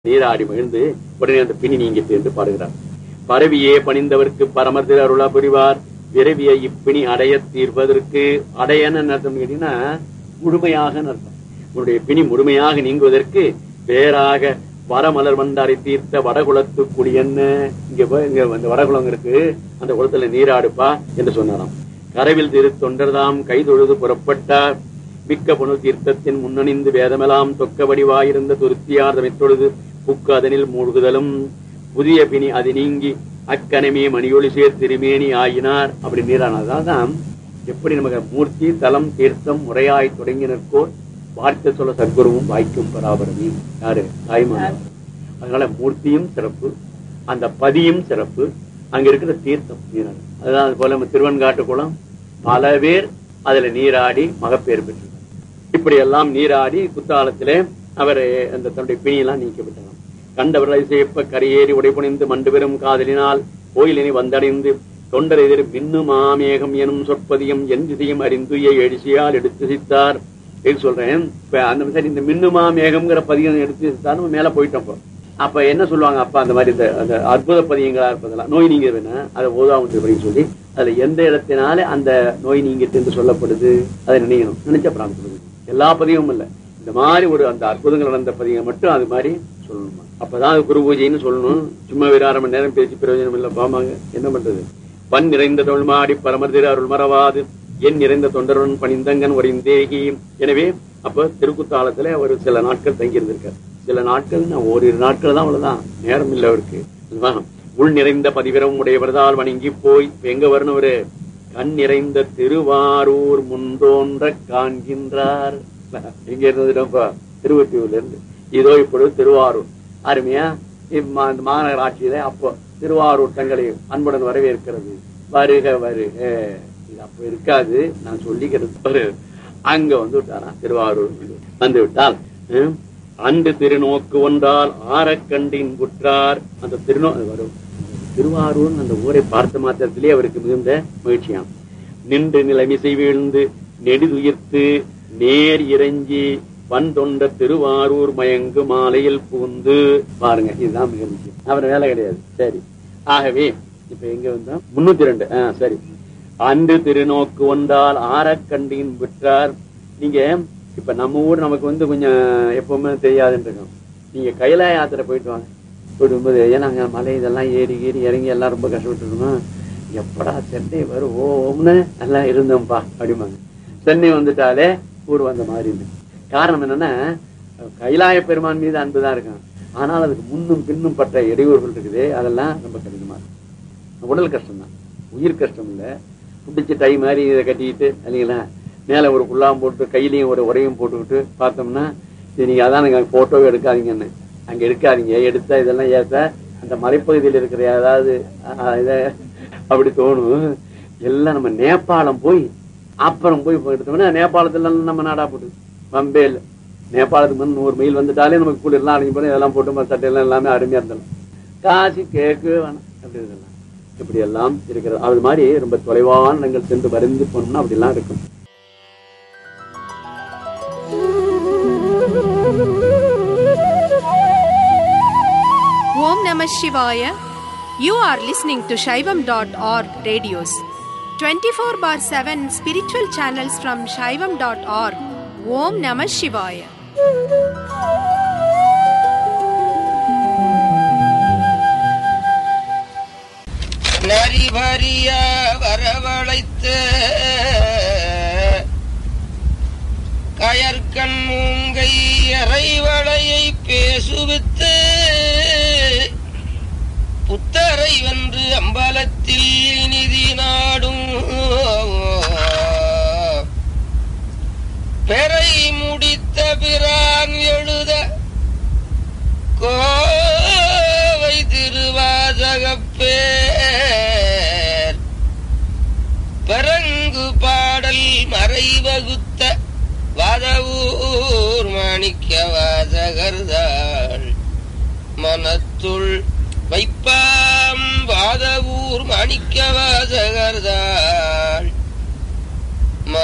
நீராடி மகிழ்ந்து உடனே அந்த பிணி நீங்கிட்டு என்று பாடுகிறார் பரவியே பணிந்தவர்க்கு பரமர் திரு அருளா புரிவார் விரவிய இப்பிணி அடைய தீர்ப்பதற்கு அடையன்னு அர்த்தம் கேட்டீங்கன்னா முழுமையாக அர்த்தம் உன்னுடைய பிணி முழுமையாக நீங்குவதற்கு வேறாக வரமலர் வண்டாரை தீர்த்த வடகுலத்து குடியன்னு இங்க போய் இங்க அந்த வடகுலம் இருக்கு அந்த குளத்துல நீராடுப்பா என்று சொன்னாராம் கரவில் திரு தொண்டர்தாம் கைதொழுது புறப்பட்டார் மிக்க புனு தீர்த்தத்தின் முன்னணிந்து வேதமெல்லாம் தொக்க வடிவாயிருந்த துருத்தியார் தமைத்தொழுது புக்கு அதனில் மூழ்குதலும் புதிய பிணி அது நீங்கி அக்கனமே மணியொளி சேர் திருமேனி ஆயினார் அப்படி நீரானதான் எப்படி நமக்கு மூர்த்தி தலம் தீர்த்தம் முறையாய் தொடங்கினர்கோர் வார்த்தை சொல்ல சத்குருவும் வாய்க்கும் பராபரமே யாரு தாய்மார் அதனால மூர்த்தியும் சிறப்பு அந்த பதியும் சிறப்பு அங்க இருக்கிற தீர்த்தம் நீராடு அதுதான் அது போல நம்ம திருவன்காட்டு குளம் பல பேர் அதுல நீராடி மகப்பேறு பெற்று இப்படி எல்லாம் நீராடி குத்தாலத்திலே அவர் அந்த தன்னுடைய பிணியெல்லாம் நீக்கப்பட்டலாம் கண்டவர்கள் அதிசயப்ப கரையேறி உடைபுணிந்து மண்டு பெறும் காதலினால் கோயிலினை வந்தடைந்து தொண்டர் எதிர் மின்னுமாமேகம் எனும் சொற்பதியும் என் திசையும் அறிந்துய எழுச்சியால் எடுத்து சித்தார் எது சொல்றேன் இப்ப அந்த சரி இந்த மின்னுமா மேகம்ங்கிற பதியம் எடுத்து சித்தார் நம்ம மேல போயிட்டோம் இப்போ. அப்ப என்ன சொல்லுவாங்க அப்பா அந்த மாதிரி இந்த அந்த அற்புத பதியங்களா இருப்பதெல்லாம் நோய் நீங்க வேணா அதை ஓதாமட்டு அப்படின்னு சொல்லி அதுல எந்த இடத்தினால அந்த நோய் நீங்கிட்டு என்று சொல்லப்படுது அதை நினைக்கணும் நினைச்ச பிராணம் சொல்லுது எல்லா பதியமும் இல்ல இந்த மாதிரி ஒரு அந்த அற்புதங்கள் நடந்த பதியம் மட்டும் அது மாதிரி சொல்லணுமா அப்பதான் அது குரு பூஜைன்னு சொல்லணும் சும்மா ஒரு அரை மணி நேரம் பேசி பிரயோஜனம் இல்ல பாமாங்க என்ன பண்றது பன் நிறைந்த தொல்மாடி பரமர்திர அருள் மறவாது என் நிறைந்த தொண்டருடன் பணிந்தங்கன் ஒரு இந்தேகி எனவே அப்ப திருக்குத்தாலத்துல ஒரு சில நாட்கள் தங்கி இருந்திருக்காரு சில நாட்கள் நான் ஓரிரு நாட்கள் தான் அவ்வளவுதான் நேரம் இல்லை அவருக்கு அதுவா? உள் நிறைந்த பதிவிரம் உடையவர்தால் வணங்கி போய் இப்ப எங்க வரணும் அவரு கண் நிறைந்த திருவாரூர் முன்தோன்ற காண்கின்றார் எங்க இருந்ததுப்பா திருவத்தியூர்ல இருந்து இதோ இப்பொழுது திருவாரூர் அருமையா இம்ம- இந்த மாநகராட்சியில அப்போ திருவாரூர் தங்களை அன்புடன் வரவேற்கிறது வருக வருக இது அப்ப இருக்காது நான் சொல்லிக்கிறது பாரு. அங்க வந்து விட்டாராம் திருவாரூர் வந்து விட்டால் ஹம், அன்று திருநோக்கு ஒன்றால் ஆரக்கண்டின் குற்றார் அந்த திருநோ அது வரும் திருவாரூர் அந்த ஊரை பார்த்த மாத்திரத்திலே அவருக்கு மிகுந்த மகிழ்ச்சியாம் நின்று நிலைமிசை வீழ்ந்து நெடுதுயிர்த்து நேர் இறைஞ்சி வன் தொண்ட திருவாரூர் மயங்கு மாலையில் பூந்து பாருங்க இதுதான் மிக முக்கியம் அவர் வேலை கிடையாது சரி ஆகவே இப்ப எங்க வந்தோம் முன்னூத்தி ரெண்டு ஆஹ் சரி அன்று திருநோக்கு ஒன்றால் ஆரக்கண்டின் விற்றார் நீங்க இப்ப நம்ம ஊர் நமக்கு வந்து கொஞ்சம் எப்பவுமே தெரியாதுன்னு இருக்கும் நீங்க கைலா யாத்திரை போயிட்டு வாங்க போயிட்டு வரும்போது ஏன்னா அங்க மலை இதெல்லாம் ஏறி ஏறி இறங்கி எல்லாம் ரொம்ப கஷ்டப்பட்டு இருக்கணும் எப்படா சென்னை வரும் ஓம்னு எல்லாம் இருந்தோம்ப்பா அப்படிம்பாங்க சென்னை வந்துட்டாலே ஊர் வந்த மாதிரி இருக்கு காரணம் என்னன்னா கைலாய பெருமான் மீது அன்புதான் இருக்கான் ஆனால் அதுக்கு முன்னும் பின்னும் பட்ட இடையூறுகள் இருக்குது அதெல்லாம் ரொம்ப கடினமா இருக்கும் உடல் கஷ்டம் தான் உயிர் கஷ்டம் இல்ல பிடிச்ச டை மாதிரி இதை கட்டிக்கிட்டு இல்லைங்களா மேல ஒரு குள்ளாம் போட்டு கையிலையும் ஒரு உரையும் போட்டுக்கிட்டு பார்த்தோம்னா சரி நீங்க அதான் நீங்க போட்டோவே எடுக்காதீங்கன்னு அங்க எடுக்காதீங்க எடுத்தா இதெல்லாம் ஏத்த அந்த மலைப்பகுதியில் இருக்கிற ஏதாவது ஆஹ், இத அப்படி தோணும் எல்லாம் நம்ம நேபாளம் போய் அப்புறம் போய் எடுத்தோம்னா நேபாளத்துல எல்லாம் நம்ம நாடா போட்டு பம்பே இல்லை நேபாளத்துக்கு முன் நூறு மைல் வந்துட்டாலே நமக்கு குளிர்லாம் அடங்கி போய் இதெல்லாம் போட்டு சட்டையெல்லாம் எல்லாமே அருமையா இருந்தலாம் காசு கேக்கு வேணாம் அப்படி இதெல்லாம் இப்படி எல்லாம் இருக்கிறது அது மாதிரி ரொம்ப தொலைவான இடங்கள் சென்று வருந்து போனோம்னா அப்படி எல்லாம் இருக்கும் Om Namah Shivaya. You are listening to Shaivam.org radios. 24 bar 7 spiritual channels from Shaivam.org. Om Namah Shivaya. நரிபரிய வரவழைத்து கயற்கண் மூங்கை இறைவளையை பேசுவித்து புத்தரை வென்று அம்பலத்தில் நிதி நாடும் பெறை முடித்த பிரான் எழுத கோவை திருவாசகப்பேர் பரங்கு பாடல் மறைவகுத்த வாதவூர் மாணிக்க வாசகர்தாள் மனத்துள் வைப்பாம் வாதவூர் மாணிக்க வாசகர்தாள்